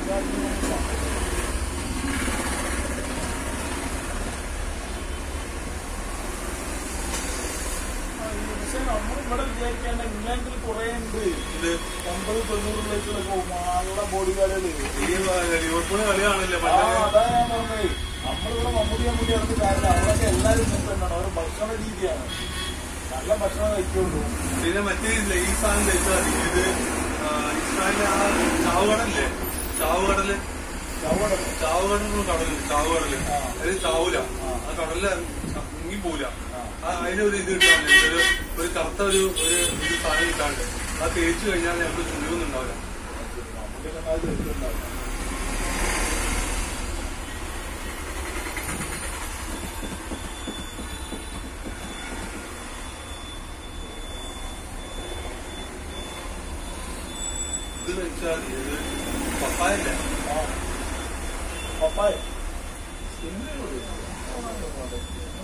പക്ഷെ നമ്മൾ ഇവിടെ വിചാരിക്കേണ്ട ഇംഗ്ലണ്ടിൽ കുറെ ഉണ്ട് ഇത് എൺപത് തൊണ്ണൂറിലേക്കുള്ള നല്ല ബോഡി ഗാർഡുകൾ ഈ ലിവർപൂൾ കളി കാണില്ലേ ആ, അതാ ഞാൻ പറഞ്ഞത്. നമ്മളിവിടെ മമ്മൂട്ടി മമ്മൂട്ടി അടുത്ത് കാര്യമില്ല അവരൊക്കെ എല്ലാവരും ഇങ്ങനത്തെ അവരുടെ ഭക്ഷണ രീതിയാണ് നല്ല ഭക്ഷണം കഴിക്കുള്ളൂ പിന്നെ മറ്റേ ഇല്ലേ, ഈ സാധനം കഴിച്ചാൽ മതി ഇത് ആ, ഇസ്രായേലിലെ ആ ചാവുകടല്ലേ ചാവുകടല് ചവട ചാവുകടൽ കടല് ചാവുകടല് ആ. അത് ചാവൂല ആ. ആ കടലില് മുങ്ങി പോവില്ല ആ. ആ അതിനൊരു ഇത് കിട്ടാണ്ട് ഒരു ഒരു കറുത്ത ഒരു ഒരു ഇത് സാധനം കിട്ടാണ്ട് അത് തേച്ച് കഴിഞ്ഞാൽ ഞങ്ങൾക്ക് ചുളിവൊന്നും ഉണ്ടാവില്ല മമ്മൂട്ടി നന്നായി കഴിക്കുന്നുണ്ടാവും ഇത് കഴിച്ചാൽ ഇത് പപ്പായല്ലേ ആ പപ്പായ സ്കിന്നിന് കൊടുക്കും